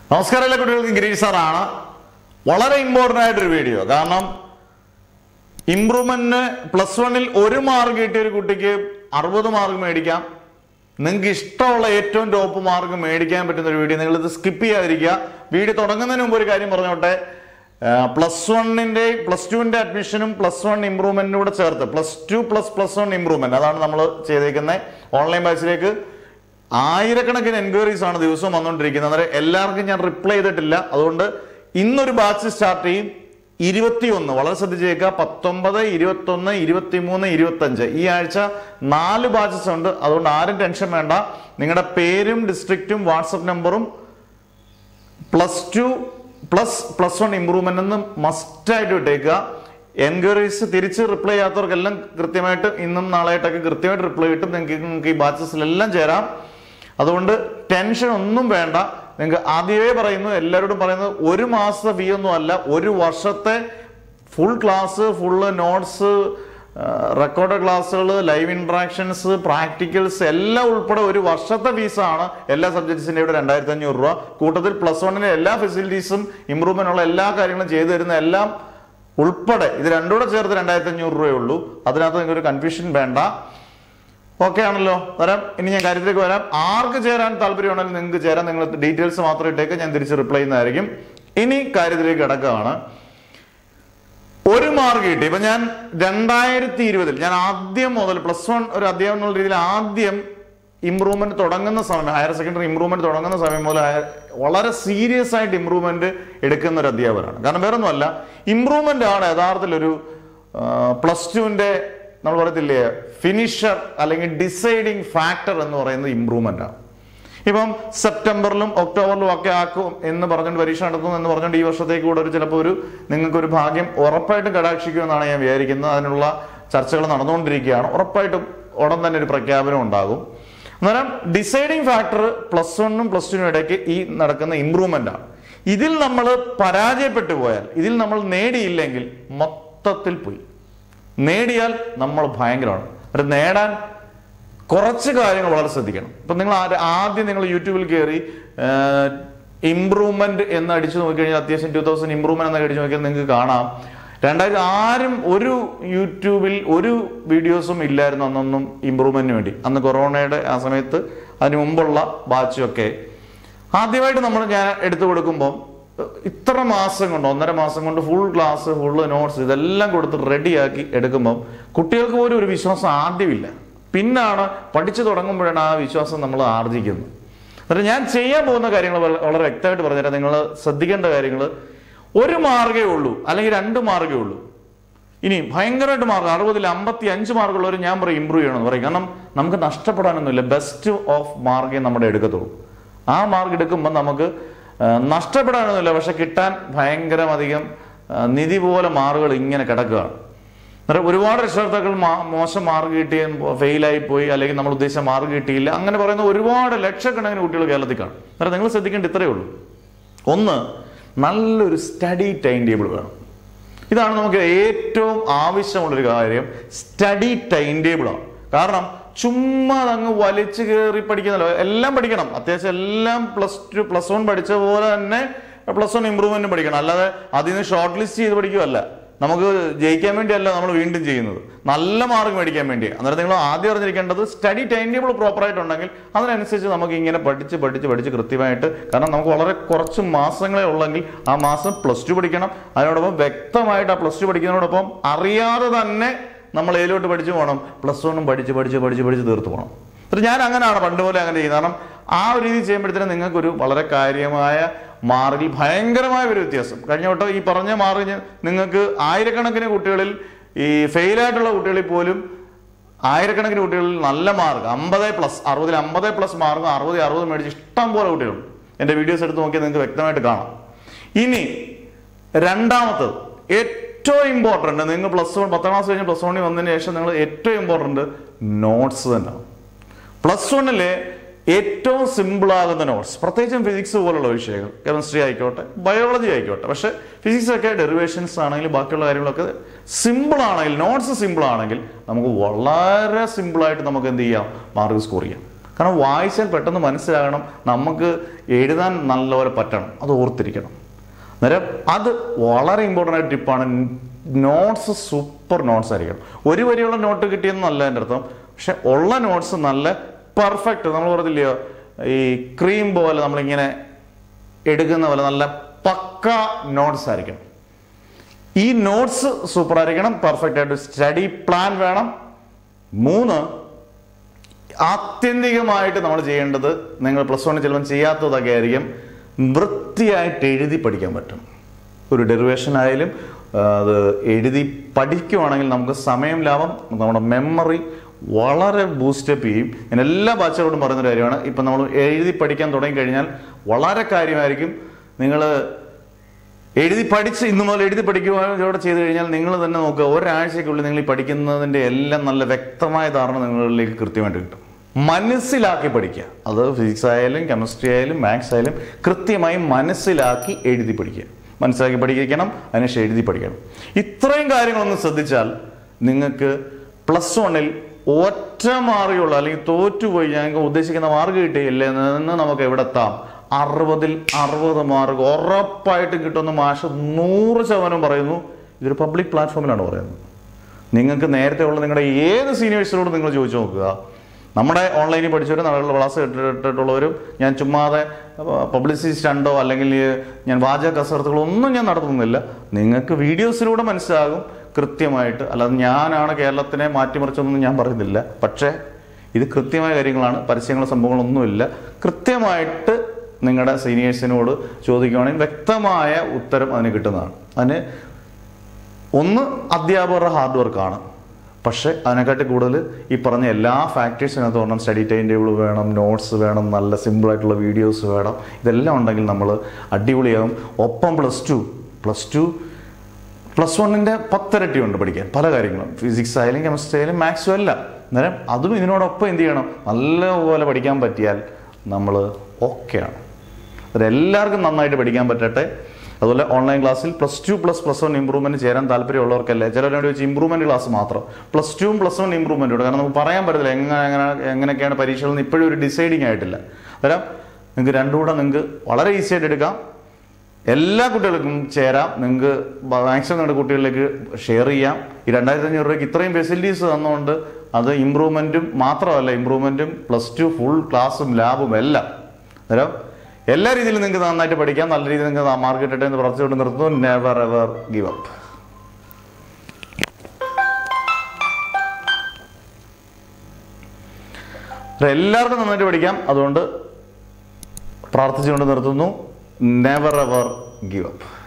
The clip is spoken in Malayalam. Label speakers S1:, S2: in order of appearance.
S1: നമസ്കാരം എല്ലാ കുട്ടികൾക്കും ഗിരീഷ് സാറാണ് വളരെ ഇമ്പോർട്ടൻ്റ് ആയിട്ടൊരു വീഡിയോ കാരണം ഇംപ്രൂവ്മെന്റിന് പ്ലസ് വണ്ണിൽ ഒരു മാർക്ക് കിട്ടിയ ഒരു കുട്ടിക്ക് അറുപത് മാർക്ക് മേടിക്കാം നിങ്ങൾക്ക് ഇഷ്ടമുള്ള ഏറ്റവും ടോപ്പ് മാർക്ക് മേടിക്കാൻ പറ്റുന്ന ഒരു വീഡിയോ നിങ്ങൾ ഇത് സ്കിപ്പ് ചെയ്യാതിരിക്കുക വീഡിയോ തുടങ്ങുന്നതിന് മുമ്പ് ഒരു കാര്യം പറഞ്ഞോട്ടെ പ്ലസ് വണ്ണിന്റെ പ്ലസ് ടുവിന്റെ അഡ്മിഷനും പ്ലസ് വൺ ഇംപ്രൂവ്മെന്റിനും കൂടെ ചേർത്ത് plus two plus plus one improvement അതാണ് നമ്മൾ ചെയ്തേക്കുന്നത് ഓൺലൈൻ ബാച്ചിലേക്ക് ആയിരക്കണക്കിന് എൻക്വയറീസ് ആണ് ദിവസവും വന്നുകൊണ്ടിരിക്കുന്നത് അന്നേരം എല്ലാവർക്കും ഞാൻ റിപ്ലൈ ചെയ്തിട്ടില്ല അതുകൊണ്ട് ഇന്നൊരു ബാച്ച് സ്റ്റാർട്ട് ചെയ്യും ഇരുപത്തിയൊന്ന് വളരെ ശ്രദ്ധിച്ചേക്കുക പത്തൊമ്പത് ഇരുപത്തൊന്ന് ഇരുപത്തിമൂന്ന് ഇരുപത്തഞ്ച് ഈ ആഴ്ച നാല് ബാച്ചസ് ഉണ്ട് അതുകൊണ്ട് ആരും ടെൻഷൻ വേണ്ട നിങ്ങളുടെ പേരും ഡിസ്ട്രിക്റ്റും വാട്സപ്പ് നമ്പറും plus two plus plus one improvement എന്ന് മസ്റ്റായിട്ട് ഇട്ടേക്കുക എൻക്വയറീസ് തിരിച്ച് റിപ്ലൈ ചെയ്യാത്തവർക്കെല്ലാം കൃത്യമായിട്ട് ഇന്നും നാളെയായിട്ടൊക്കെ കൃത്യമായിട്ട് റിപ്ലൈ കിട്ടും നിങ്ങൾക്ക് നിങ്ങൾക്ക് ഈ ബാച്ചസിലെല്ലാം ചേരാം അതുകൊണ്ട് ടെൻഷൻ ഒന്നും വേണ്ട നിങ്ങൾക്ക് ആദ്യമേ പറയുന്നു എല്ലാവരോടും പറയുന്നത് ഒരു മാസത്തെ ഫീ ഒന്നും അല്ല ഒരു വർഷത്തെ full class full notes record ക്ലാസ്സുകൾ ലൈവ് ഇൻട്രാക്ഷൻസ് പ്രാക്ടിക്കൽസ് എല്ലാം ഉൾപ്പെടെ ഒരു വർഷത്തെ ഫീസാണ് എല്ലാ സബ്ജക്ട്സിന്റെ ഇവിടെ രണ്ടായിരത്തി അഞ്ഞൂറ് രൂപ കൂട്ടത്തിൽ പ്ലസ് വണ്ണിന്റെ എല്ലാ ഫെസിലിറ്റീസും ഇമ്പ്രൂവ്മെന്റ് ഉള്ള എല്ലാ കാര്യങ്ങളും ചെയ്തു തരുന്ന എല്ലാം ഉൾപ്പെടെ ഇത് രണ്ടുകൂടെ ചേർത്ത് രണ്ടായിരത്തി അഞ്ഞൂറ് രൂപയേ ഉള്ളൂ അതിനകത്ത് നിങ്ങൾക്ക് ഒരു കൺഫ്യൂഷൻ വേണ്ട ഓക്കെ ആണല്ലോ വരാം ഇനി ഞാൻ കാര്യത്തിലേക്ക് വരാം ആർക്ക് ചേരാൻ താല്പര്യമാണെങ്കിലും നിങ്ങൾക്ക് ചേരാൻ നിങ്ങൾ ഡീറ്റെയിൽസ് മാത്രം ഇട്ടേക്ക് ഞാൻ തിരിച്ച് റിപ്ലൈ ചെയ്യുന്നതായിരിക്കും ഇനി കാര്യത്തിലേക്ക് കിടക്കുകയാണ് ഒരു മാർക്ക് കിട്ടി ഇപ്പൊ ഞാൻ രണ്ടായിരത്തി ഇരുപതിൽ ഞാൻ ആദ്യം മുതൽ പ്ലസ് വൺ ഒരു അധ്യാപനം എന്നുള്ള രീതിയിൽ ആദ്യം ഇമ്പ്രൂവ്മെന്റ് തുടങ്ങുന്ന സമയം ഹയർ സെക്കൻഡറി ഇമ്പ്രൂവ്മെന്റ് തുടങ്ങുന്ന സമയം മുതൽ ഹയർ- വളരെ സീരിയസ് ആയിട്ട് ഇമ്പ്രൂവ്മെന്റ് എടുക്കുന്ന ഒരു അധ്യാപകരാണ് കാരണം വേറെ ഒന്നുമല്ല ഇമ്പ്രൂവ്മെന്റ് ആണ് യഥാർത്ഥത്തിൽ ഒരു പ്ലസ് ടുവിന്റെ നമ്മൾ പറയത്തില്ലേ ഫിനിഷർ അല്ലെങ്കിൽ ഡിസൈഡിങ് ഫാക്ടർ എന്ന് പറയുന്നത് ഇമ്പ്രൂവ്മെന്റ് ആണ് ഇപ്പം സെപ്റ്റംബറിലും ഒക്ടോബറിലും ഒക്കെ ആക്കും എന്ന് പറഞ്ഞുകൊണ്ട് പരീക്ഷ നടത്തും എന്ന് പറഞ്ഞുകൊണ്ട് ഈ വർഷത്തേക്ക് കൂടെ ഒരു ചിലപ്പോൾ ഒരു നിങ്ങൾക്കൊരു ഭാഗ്യം ഉറപ്പായിട്ടും കടാക്ഷിക്കുമെന്നാണ് ഞാൻ വിചാരിക്കുന്നത് അതിനുള്ള ചർച്ചകൾ നടന്നുകൊണ്ടിരിക്കുകയാണ് ഉറപ്പായിട്ടും ഉടൻ തന്നെ ഒരു പ്രഖ്യാപനം ഉണ്ടാകും അന്നേരം ഡിസൈഡിങ് ഫാക്ടർ പ്ലസ് വണ്ണും പ്ലസ് ടുവിനും ഇടയ്ക്ക് ഈ നടക്കുന്ന ഇമ്പ്രൂവ്മെന്റ് ആണ് ഇതിൽ നമ്മൾ പരാജയപ്പെട്ടു പോയാൽ ഇതിൽ നമ്മൾ നേടിയില്ലെങ്കിൽ മൊത്തത്തിൽ പോയി നേടിയാൽ നമ്മൾ ഭയങ്കരമാണ് ഒരു നേടാൻ കുറച്ച് കാര്യങ്ങൾ വളരെ ശ്രദ്ധിക്കണം ഇപ്പം നിങ്ങൾ ആദ്യ- ആദ്യം നിങ്ങൾ യൂട്യൂബിൽ കയറി ഇമ്പ്രൂവ്മെന്റ് എന്ന് അടിച്ചു നോക്കിക്കഴിഞ്ഞാൽ അത്യാവശ്യം ടൂ തൗസൻഡ് ഇമ്പ്രൂവ്മെന്റ് എന്ന് അടിച്ചു നോക്കിയാൽ നിങ്ങൾക്ക് കാണാം രണ്ടായിരത്തി ആരും ഒരു യൂട്യൂബിൽ ഒരു വീഡിയോസും ഇല്ലായിരുന്നു അന്നൊന്നും ഇമ്പ്രൂവ്മെന്റിന് വേണ്ടി അന്ന് കൊറോണയുടെ ആ സമയത്ത് അതിന് മുമ്പുള്ള ബാച്ചൊക്കെ ആദ്യമായിട്ട് നമ്മൾ ഞാൻ എടുത്തു കൊടുക്കുമ്പോൾ ഇത്ര മാസം കൊണ്ട് ഒന്നര മാസം കൊണ്ട് ഫുൾ ക്ലാസ് ഫുള്ള് നോട്ട്സ് ഇതെല്ലാം കൊടുത്ത് റെഡിയാക്കി എടുക്കുമ്പം കുട്ടികൾക്ക് പോലും ഒരു വിശ്വാസം ആദ്യമില്ല പിന്നാണ് പഠിച്ചു തുടങ്ങുമ്പോഴാണ് ആ വിശ്വാസം നമ്മൾ ആർജിക്കുന്നത് എന്നിട്ട് ഞാൻ ചെയ്യാൻ പോകുന്ന കാര്യങ്ങൾ വള- വളരെ വ്യക്തമായിട്ട് പറഞ്ഞുതരാം നിങ്ങൾ ശ്രദ്ധിക്കേണ്ട കാര്യങ്ങൾ ഒരു മാർഗേ ഉള്ളൂ അല്ലെങ്കിൽ രണ്ട് മാർഗേ ഉള്ളൂ ഇനി ഭയങ്കരമായിട്ട് മാർക്ക് അറുപതിൽ അമ്പത്തി അഞ്ച് മാർക്കുള്ളവർ ഞാൻ പറയും ഇമ്പ്രൂവ് ചെയ്യണമെന്ന് പറയും കാരണം നമുക്ക് നഷ്ടപ്പെടാനൊന്നുമില്ല ബെസ്റ്റ് ഓഫ് മാർക്കേ നമ്മുടെ എടുക്കത്തുള്ളൂ ആ മാർക്ക് എടുക്കുമ്പോൾ നമുക്ക് ആ, നഷ്ടപ്പെടാനൊന്നുമില്ല പക്ഷെ കിട്ടാൻ ഭയങ്കരം അധികം ആ, നിധി പോലെ മാർക്കുകൾ ഇങ്ങനെ കിടക്കുകയാണ് അന്നേരം ഒരുപാട് രക്ഷകർത്താക്കൾ മാ- മോശം മാർക്ക് കിട്ടിയ ഫെയിലായി പോയി അല്ലെങ്കിൽ നമ്മൾ ഉദ്ദേശിച്ച മാർക്ക് കിട്ടിയില്ല അങ്ങനെ പറയുന്ന ഒരുപാട് ലക്ഷക്കണക്കിന് കുട്ടികൾ കേരളത്തിൽ കാണും അന്നേരം നിങ്ങൾ ശ്രദ്ധിക്കേണ്ട ഇത്രയേ ഉള്ളൂ ഒന്ന് നല്ലൊരു സ്റ്റഡി ടൈം ടേബിൾ വേണം ഇതാണ് നമുക്ക് ഏറ്റവും ആവശ്യമുള്ളൊരു കാര്യം സ്റ്റഡി ടൈം ടേബിളാണ് കാരണം ചുമ്മാ അങ്ങ് വലിച്ചു കയറി പഠിക്കുന്നല്ലോ എല്ലാം പഠിക്കണം അത്യാവശ്യം എല്ലാം പ്ലസ് ടു പ്ലസ് വൺ പഠിച്ച പോലെ തന്നെ പ്ലസ് വൺ ഇമ്പ്രൂവ്മെന്റ് പഠിക്കണം അല്ലാതെ അതിൽ നിന്ന് ഷോർട്ട് ലിസ്റ്റ് ചെയ്ത് പഠിക്കുകയല്ല നമുക്ക് ജയിക്കാൻ വേണ്ടിയല്ല നമ്മൾ വീണ്ടും ചെയ്യുന്നത് നല്ല മാർക്ക് മേടിക്കാൻ വേണ്ടി അന്നേരം നിങ്ങൾ ആദ്യം അറിഞ്ഞിരിക്കേണ്ടത് സ്റ്റഡി ടൈം ടേബിൾ പ്രോപ്പർ ആയിട്ടുണ്ടെങ്കിൽ അതിനനുസരിച്ച് നമുക്ക് ഇങ്ങനെ പഠിച്ച് പഠിച്ച് പഠിച്ച് കൃത്യമായിട്ട് കാരണം നമുക്ക് വളരെ കുറച്ച് മാസങ്ങളെ ഉള്ളെങ്കിൽ ആ മാസം പ്ലസ് ടു പഠിക്കണം അതിനോടൊപ്പം വ്യക്തമായിട്ട് ആ പ്ലസ് ടു പഠിക്കുന്നതിനോടൊപ്പം അറിയാതെ തന്നെ നമ്മൾ ഏതിലോട്ട് പഠിച്ചു പോകണം പ്ലസ് വണ്ണും പഠിച്ച് പഠിച്ച് പഠിച്ച് പഠിച്ച് തീർത്ത് പോകണം എന്നിട്ട് ഞാൻ അങ്ങനെയാണ് പണ്ട് പോലെ അങ്ങനെ ചെയ്യുന്നത് കാരണം ആ ഒരു രീതി ചെയ്യുമ്പോഴത്തേനും നിങ്ങൾക്കൊരു വളരെ കാര്യമായ മാർക്കിൽ ഭയങ്കരമായ ഒരു വ്യത്യാസം കഴിഞ്ഞ വട്ടം ഈ പറഞ്ഞ മാർക്ക് നിങ്ങൾക്ക് ആയിരക്കണക്കിന് കുട്ടികളിൽ ഈ ഫെയിലായിട്ടുള്ള കുട്ടികളിൽ പോലും ആയിരക്കണക്കിന് കുട്ടികളിൽ നല്ല മാർക്ക് അമ്പത് പ്ലസ് അറുപതിൽ അമ്പത് പ്ലസ് മാർക്ക് അറുപത് അറുപത് മേടിച്ച് ഇഷ്ടം പോലെ കുട്ടികളുണ്ട് എൻ്റെ വീഡിയോസ് എടുത്ത് നോക്കിയാൽ നിങ്ങൾക്ക് വ്യക്തമായിട്ട് കാണാം ഇനി രണ്ടാമത്തത് ഏറ്റവും ഇമ്പോർട്ടൻ്റ് നിങ്ങൾ പ്ലസ് വൺ പത്താം ക്ലാസ് കഴിഞ്ഞ് പ്ലസ് വണ്ണിൽ വന്നതിന് ശേഷം നിങ്ങൾ ഏറ്റവും ഇമ്പോർട്ടൻ്റ് നോട്ട്സ് തന്നെയാണ് പ്ലസ് വണ്ണിലെ ഏറ്റവും സിമ്പിൾ ആകുന്ന നോട്ട്സ് പ്രത്യേകിച്ചും ഫിസിക്സ് പോലുള്ള വിഷയങ്ങൾ കെമിസ്ട്രി ആയിക്കോട്ടെ ബയോളജി ആയിക്കോട്ടെ പക്ഷെ ഫിസിക്സ് ഒക്കെ ഡെറിവേഷൻസ് ആണെങ്കിലും ബാക്കിയുള്ള കാര്യങ്ങളൊക്കെ സിമ്പിൾ ആണെങ്കിൽ നോട്ട്സ് സിമ്പിൾ ആണെങ്കിൽ നമുക്ക് വളരെ സിമ്പിൾ ആയിട്ട് നമുക്ക് എന്ത് ചെയ്യാം മാർക്ക് സ്കോർ ചെയ്യാം കാരണം വായിച്ചാൽ പെട്ടെന്ന് മനസ്സിലാകണം നമുക്ക് എഴുതാൻ നല്ലപോലെ പറ്റണം അത് ഓർത്തിരിക്കണം അന്നേരം അത് വളരെ ഇമ്പോർട്ടൻ്റ് ആയ ടിപ്പാണ് നോട്ട്സ് സൂപ്പർ നോട്ട്സ് ആയിരിക്കണം ഒരു വരിയുള്ള നോട്ട് കിട്ടിയെന്നല്ല എൻ്റെ അർത്ഥം പക്ഷെ ഉള്ള നോട്ട്സ് നല്ല പെർഫെക്റ്റ് നമ്മൾ പറഞ്ഞില്ലയോ ഈ ക്രീം പോലെ നമ്മളിങ്ങനെ എടുക്കുന്ന പോലെ നല്ല പക്ക നോട്ട്സ് ആയിരിക്കണം ഈ നോട്ട്സ് സൂപ്പർ ആയിരിക്കണം പെർഫെക്റ്റ് ആയിട്ട് സ്റ്റഡി പ്ലാൻ വേണം മൂന്ന് ആത്യന്തികമായിട്ട് നമ്മൾ ചെയ്യേണ്ടത് നിങ്ങൾ പ്ലസ് വണ്ണിൽ ചിലപ്പോൾ ചെയ്യാത്തതൊക്കെ ആയിരിക്കും വൃത്തിയായിട്ട് എഴുതി പഠിക്കാൻ പറ്റും ഒരു ഡെറിവേഷൻ ആയാലും ആ, അത് എഴുതി പഠിക്കുവാണെങ്കിൽ നമുക്ക് സമയം ലാഭം നമ്മുടെ മെമ്മറി വളരെ ബൂസ്റ്റപ്പ് ചെയ്യും ഞാൻ എല്ലാ ബാച്ചുകളോടും പറയുന്ന കാര്യമാണ് ഇപ്പം നമ്മൾ എഴുതി പഠിക്കാൻ തുടങ്ങി കഴിഞ്ഞാൽ വളരെ കാര്യമായിരിക്കും നിങ്ങൾ എഴുതി പഠിച്ച് ഇന്നു മുതൽ എഴുതി പഠിക്കുകയോടെ ചെയ്തു കഴിഞ്ഞാൽ നിങ്ങൾ തന്നെ നോക്കുക ഒരാഴ്ചയ്ക്കുള്ളിൽ നിങ്ങൾ ഈ പഠിക്കുന്നതിൻ്റെ എല്ലാം നല്ല വ്യക്തമായ ധാരണ നിങ്ങളിലേക്ക് കൃത്യമായിട്ട് കിട്ടും മനസ്സിലാക്കി പഠിക്കുക അത് ഫിസിക്സ് ആയാലും കെമിസ്ട്രി ആയാലും മാത്സ് ആയാലും കൃത്യമായി മനസ്സിലാക്കി എഴുതി പഠിക്കുക മനസ്സിലാക്കി പഠിക്കണം അതിനുശേഷം എഴുതി പഠിക്കണം ഇത്രയും കാര്യങ്ങളൊന്ന് ശ്രദ്ധിച്ചാൽ നിങ്ങൾക്ക് പ്ലസ് വണ്ണിൽ ഒറ്റ മാർഗമുള്ള അല്ലെങ്കിൽ തോറ്റുപോയി ഞങ്ങൾക്ക് ഉദ്ദേശിക്കുന്ന മാർക്ക് കിട്ടിയില്ലേ എന്ന് നമുക്ക് എവിടെ എത്താം അറുപതിൽ അറുപത് മാർക്ക് ഉറപ്പായിട്ടും കിട്ടുമെന്ന് മാഷ് നൂറ് ശതമാനം പറയുന്നു ഇതൊരു പബ്ലിക് പ്ലാറ്റ്ഫോമിലാണ് പറയുന്നത് നിങ്ങൾക്ക് നേരത്തെ ഉള്ള നിങ്ങളുടെ ഏത് സീനിയേഴ്സിനോട് നിങ്ങൾ ചോദിച്ചു നോക്കുക നമ്മുടെ ഓൺലൈനിൽ പഠിച്ചവരും നമ്മുടെ ക്ലാസ് കേട്ടിട്ടുള്ളവരും ഞാൻ ചുമ്മാതെ പബ്ലിസിറ്റി സ്റ്റണ്ടോ അല്ലെങ്കിൽ ഞാൻ വാചക കസർത്തുകളോ ഒന്നും ഞാൻ നടത്തുന്നില്ല നിങ്ങൾക്ക് വീഡിയോസിലൂടെ മനസ്സിലാകും കൃത്യമായിട്ട് അല്ലാതെ ഞാനാണ് കേരളത്തിനെ മാറ്റിമറിച്ചതെന്ന് ഞാൻ പറയുന്നില്ല പക്ഷേ ഇത് കൃത്യമായ കാര്യങ്ങളാണ് പരസ്യങ്ങളോ സംഭവങ്ങളൊന്നുമില്ല കൃത്യമായിട്ട് നിങ്ങളുടെ സീനിയേഴ്സിനോട് ചോദിക്കുകയാണെങ്കിൽ വ്യക്തമായ ഉത്തരം അതിന് കിട്ടുന്നതാണ് അതിന് ഒന്ന് അധ്യാപകരുടെ ഹാർഡ് വർക്കാണ് പക്ഷേ അതിനെക്കാട്ടി കൂടുതൽ ഈ പറഞ്ഞ എല്ലാ ഫാക്ടേഴ്സിനകത്ത് വേണം സ്റ്റഡി ടൈം ടേബിൾ വേണം നോട്ട്സ് വേണം നല്ല സിമ്പിളായിട്ടുള്ള വീഡിയോസ് വേണം ഇതെല്ലാം ഉണ്ടെങ്കിൽ നമ്മൾ അടിപൊളിയാകും ഒപ്പം plus two plus two plus വണ്ണിൻ്റെ പത്തിരട്ടി ഉണ്ട് പഠിക്കാൻ പല കാര്യങ്ങളും ഫിസിക്സ് ആയാലും കെമിസ്ട്രി ആയാലും മാത്സും എല്ലാം അന്നേരം അതും ഇതിനോടൊപ്പം എന്ത് ചെയ്യണം നല്ലപോലെ പഠിക്കാൻ പറ്റിയാൽ നമ്മൾ ഓക്കെയാണ് അതെല്ലാവർക്കും നന്നായിട്ട് പഠിക്കാൻ പറ്റട്ടെ അതുപോലെ ഓൺലൈൻ ക്ലാസ്സിൽ plus two plus plus one improvement ചേരാൻ താല്പര്യമുള്ളവർക്കല്ലേ ചിലരോട് വെച്ച് ഇമ്പ്രൂവ്മെന്റ് ക്ലാസ് മാത്രം പ്ലസ് ടുവും പ്ലസ് വൺ ഇമ്പ്രൂവ്മെന്റ് ഉണ്ട് കാരണം നമുക്ക് പറയാൻ പറ്റത്തില്ല എങ്ങനെ എങ്ങനെ എങ്ങനെയൊക്കെയാണ് പരീക്ഷകൾ എന്ന് ഇപ്പോഴും ഒരു ഡിസൈഡിങ് ആയിട്ടില്ല അന്നേരം നിങ്ങൾക്ക് രണ്ടും കൂടെ നിങ്ങൾക്ക് വളരെ ഈസി ആയിട്ട് എടുക്കാം എല്ലാ കുട്ടികൾക്കും ചേരാം നിങ്ങൾക്ക് മാക്സിമം നിങ്ങളുടെ കുട്ടികളിലേക്ക് ഷെയർ ചെയ്യാം ഈ രണ്ടായിരത്തി അഞ്ഞൂറ് രൂപയ്ക്ക് ഇത്രയും ഫെസിലിറ്റീസ് തന്നുകൊണ്ട് അത് ഇമ്പ്രൂവ്മെന്റും മാത്രമല്ല ഇമ്പ്രൂവ്മെന്റും പ്ലസ് ടു ഫുൾ ക്ലാസ്സും ലാബും എല്ലാം അന്നേരം എല്ലാ രീതിയിലും നിങ്ങൾക്ക് നന്നായിട്ട് പഠിക്കാം നല്ല രീതിയിൽ നിങ്ങൾക്ക് മാർക്ക് കിട്ടട്ടെ എന്ന് പ്രാർത്ഥിച്ചുകൊണ്ട് നിർത്തുന്നു നെവർ എവർ ഗിവ് അപ്പ് എല്ലാവർക്കും നന്നായിട്ട് പഠിക്കാം അതുകൊണ്ട് പ്രാർത്ഥിച്ചുകൊണ്ട് നിർത്തുന്നു നെവർ എവർ ഗിവ് അപ്പ്